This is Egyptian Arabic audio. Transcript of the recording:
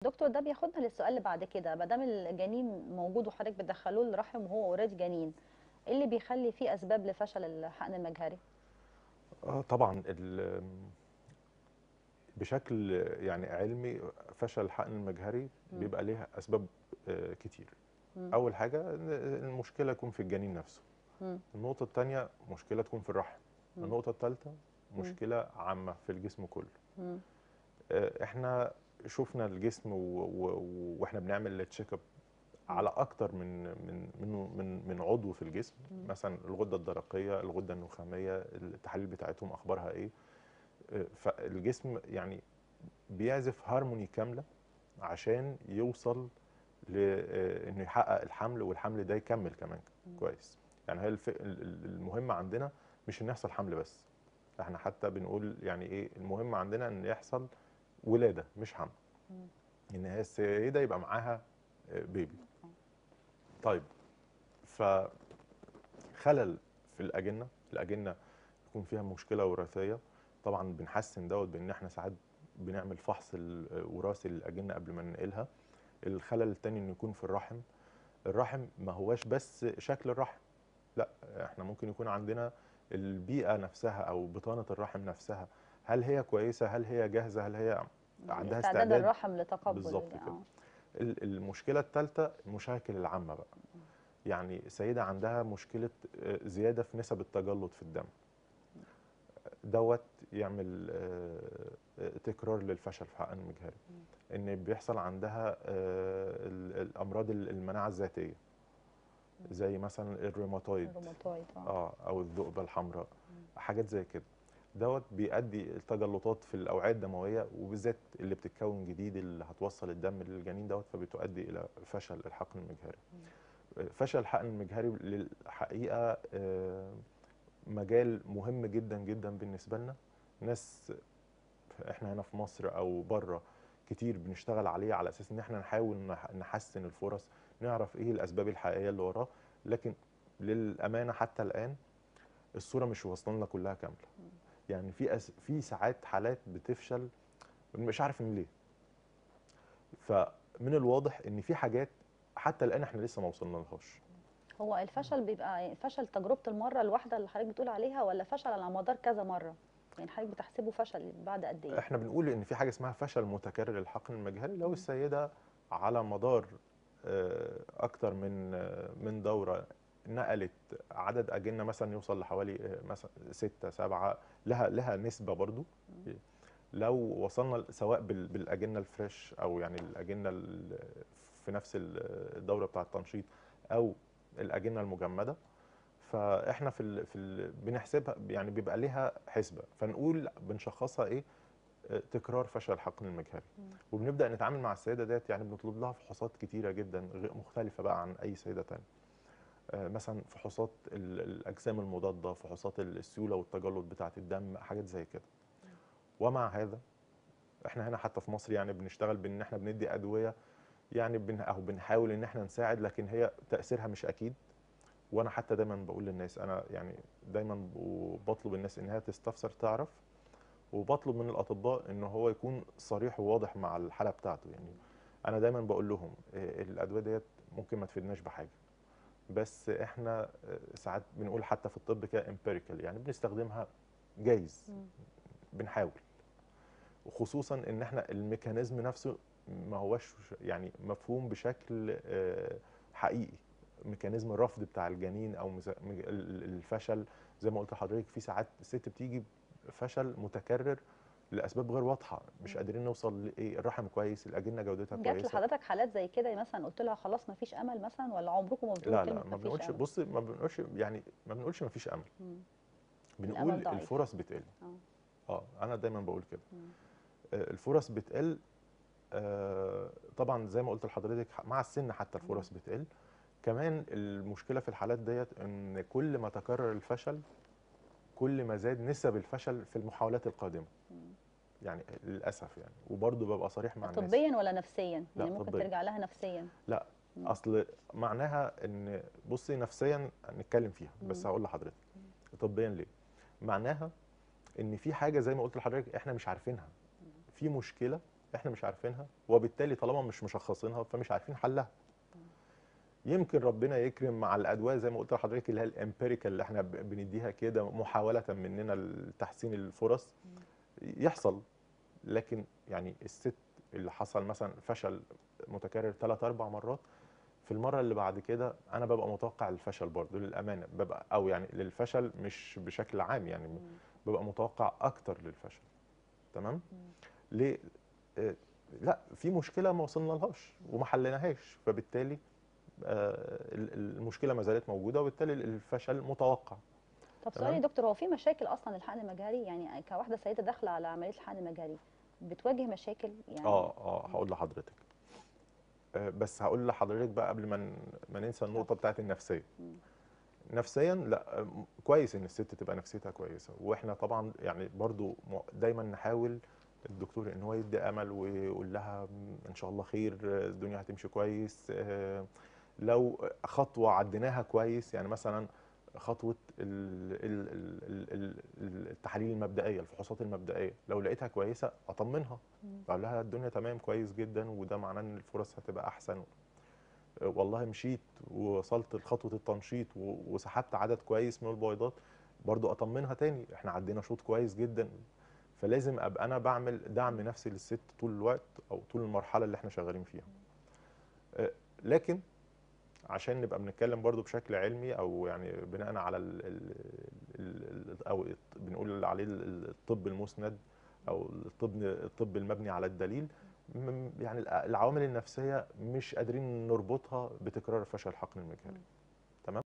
دكتور ده بياخدنا للسؤال اللي بعد كده ما دام الجنين موجود وحضرتك بتدخلوه الرحم وهو اوريدي جنين ايه اللي بيخلي فيه اسباب لفشل الحقن المجهري اه طبعا ال- بشكل يعني علمي فشل الحقن المجهري مم. بيبقى ليها اسباب آه، كتير مم. اول حاجه إن المشكله تكون في الجنين نفسه مم. النقطه الثانيه مشكله تكون في الرحم مم. النقطه الثالثه مشكله عامه في الجسم كله مم. آه، احنا شفنا الجسم و- و- واحنا بنعمل التشيك اب على اكتر من من من من, من عضو في الجسم مم. مثلا الغده الدرقيه الغده النخاميه التحاليل بتاعتهم اخبارها ايه آه، فالجسم يعني بيعزف هارموني كامله عشان يوصل لانه يحقق الحمل والحمل ده يكمل كمان مم. كويس يعني هي الف... ال- ال- المهم عندنا مش ان يحصل حمل بس احنا حتى بنقول يعني ايه المهم عندنا ان يحصل ولاده مش حمل مم. ان هي السيده يبقى معاها آه، بيبي آه. طيب فخلل في الاجنه الاجنه يكون فيها مشكله وراثيه طبعا بنحسن دوت بان احنا ساعات بنعمل فحص الوراثي للاجنه قبل ما ننقلها الخلل التاني انه يكون في الرحم الرحم ما هواش بس شكل الرحم لا احنا ممكن يكون عندنا البيئه نفسها او بطانه الرحم نفسها هل هي كويسه هل هي جاهزه هل هي عندها استعداد استعداد الرحم لتقبل بالظبط ال- كده. آه. ال- المشكله الثالثه المشاكل العامه بقى يعني سيده عندها مشكله آه، زياده في نسب التجلط في الدم دوت يعمل آه، آه، تكرار للفشل في حقن المجهري ان بيحصل عندها آه، ال- الامراض ال- المناعه الذاتيه زي مثلا الروماتويد الروماتويد اه اه او الذؤبه الحمراء حاجات زي كده دوت بيؤدي التجلطات في الاوعيه الدمويه وبالذات اللي بتتكون جديد اللي هتوصل الدم للجنين دوت فبتؤدي الى فشل الحقن المجهري فشل الحقن المجهري للحقيقه آه، مجال مهم جدا جدا بالنسبه لنا ناس احنا هنا في مصر او بره كتير بنشتغل عليه على اساس ان احنا نحاول نح- نحسن الفرص نعرف ايه الاسباب الحقيقيه اللي وراه لكن للامانه حتى الان الصوره مش واصله لنا كلها كامله يعني في أس... في ساعات حالات بتفشل مش عارف ان ليه فمن الواضح ان في حاجات حتى الان احنا لسه ما وصلنا لهاش هو الفشل بيبقى فشل تجربه المره الواحده اللي حضرتك بتقول عليها ولا فشل على مدار كذا مره يعني حضرتك بتحسبه فشل بعد قد ايه احنا بنقول ان في حاجه اسمها فشل متكرر للحقن المجهري لو السيده على مدار آه، اكتر من آه، من دوره نقلت عدد اجنه مثلا يوصل لحوالي آه، مثلا ستة سبعة لها لها نسبه برضو لو وصلنا ل- سواء بال- بالاجنه الفريش او يعني الاجنه ال- في نفس ال- الدوره بتاعه التنشيط او الاجنه المجمده فاحنا في ال في ال بنحسبها يعني بيبقى ليها حسبه فنقول بنشخصها ايه آه، تكرار فشل الحقن المجهري وبنبدا نتعامل مع السيده ديت يعني بنطلب لها فحوصات كتيره جدا غير مختلفه بقى عن اي سيده تانية آه، مثلا فحوصات ال- الاجسام المضاده فحوصات السيوله والتجلط بتاعه الدم حاجات زي كده ومع هذا احنا هنا حتى في مصر يعني بنشتغل بان احنا بندي ادويه يعني بن او بنحاول ان احنا نساعد لكن هي تاثيرها مش اكيد وانا حتى دايما بقول للناس انا يعني دايما ب- بطلب الناس انها تستفسر تعرف وبطلب من الاطباء ان هو يكون صريح وواضح مع الحاله بتاعته يعني انا دايما بقول لهم إيه، الادويه ديت ممكن ما تفيدناش بحاجه بس احنا آه، ساعات بنقول حتى في الطب كده امبيريكال يعني بنستخدمها جايز مم. بنحاول وخصوصا ان احنا الميكانيزم نفسه ما هوش يعني مفهوم بشكل آه، حقيقي ميكانيزم الرفض بتاع الجنين او مز- مج- ال- الفشل زي ما قلت لحضرتك في ساعات الست بتيجي فشل متكرر لاسباب غير واضحه مش قادرين نوصل لايه الرحم كويس الاجنه جودتها جات كويسه لحضرتك حالات زي كده مثلا قلت لها خلاص ما فيش امل مثلا ولا عمركم ما بتقولوا لا كلمه لا ما ما فيش بنقولش امل بص ما بنقولش يعني ما بنقولش ما فيش امل مم. بنقول ضعيف. الفرص بتقل اه اه انا دايما بقول كده مم. آه، الفرص بتقل آه، طبعا زي ما قلت لحضرتك ح- مع السن حتى الفرص بتقل كمان المشكله في الحالات ديت ان كل ما تكرر الفشل كل ما زاد نسب الفشل في المحاولات القادمه مم. يعني للاسف يعني وبرضه ببقى صريح مع الناس طبيا ولا نفسيا لا، يعني ممكن طبياً. ترجع لها نفسيا لا مم. اصل معناها ان بصي نفسيا نتكلم فيها بس مم. هقول لحضرتك طبيا ليه معناها ان في حاجه زي ما قلت لحضرتك احنا مش عارفينها في مشكله احنا مش عارفينها وبالتالي طالما مش مشخصينها فمش عارفين حلها يمكن ربنا يكرم مع الادويه زي ما قلت لحضرتك اللي هي الامبيريكال اللي احنا ب- بنديها كده محاوله مننا لتحسين الفرص يحصل لكن يعني الست اللي حصل مثلا فشل متكرر ثلاث اربع مرات في المره اللي بعد كده انا ببقى متوقع الفشل برضه للامانه ببقى او يعني للفشل مش بشكل عام يعني مم. ببقى متوقع اكتر للفشل تمام مم. ليه آه، لا في مشكله ما وصلنا لهاش وما حليناهاش فبالتالي آه، ال- ال- المشكله ما زالت موجوده وبالتالي الفشل متوقع طب تمام. سؤالي يا دكتور هو في مشاكل اصلا للحقن المجهري يعني كواحده سيده داخله على عمليه الحقن المجهري بتواجه مشاكل يعني اه اه هقول لحضرتك آه، بس هقول لحضرتك بقى قبل ما ن- ما ننسى النقطه بتاعت النفسيه مم. نفسيا لا آه، م- كويس ان الست تبقى نفسيتها كويسه واحنا طبعا يعني برضو م- دايما نحاول الدكتور ان هو يدي امل ويقول لها م- ان شاء الله خير آه، الدنيا هتمشي كويس آه، لو خطوه عديناها كويس يعني مثلا خطوه ال- ال- ال- ال- ال- التحاليل المبدئيه الفحوصات المبدئيه لو لقيتها كويسه اطمنها مم. اقول لها الدنيا تمام كويس جدا وده معناه ان الفرص هتبقى احسن والله مشيت ووصلت لخطوه التنشيط و- وسحبت عدد كويس من البويضات برضو اطمنها تاني احنا عدينا شوط كويس جدا فلازم ابقى انا بعمل دعم نفسي للست طول الوقت او طول المرحله اللي احنا شغالين فيها آه، لكن عشان نبقى بنتكلم برضو بشكل علمي او يعني بناء على ال ال ال او الط- بنقول عليه ال- الطب المسند او الطب الطب المبني على الدليل م- يعني الع- العوامل النفسيه مش قادرين نربطها بتكرار فشل الحقن المجهري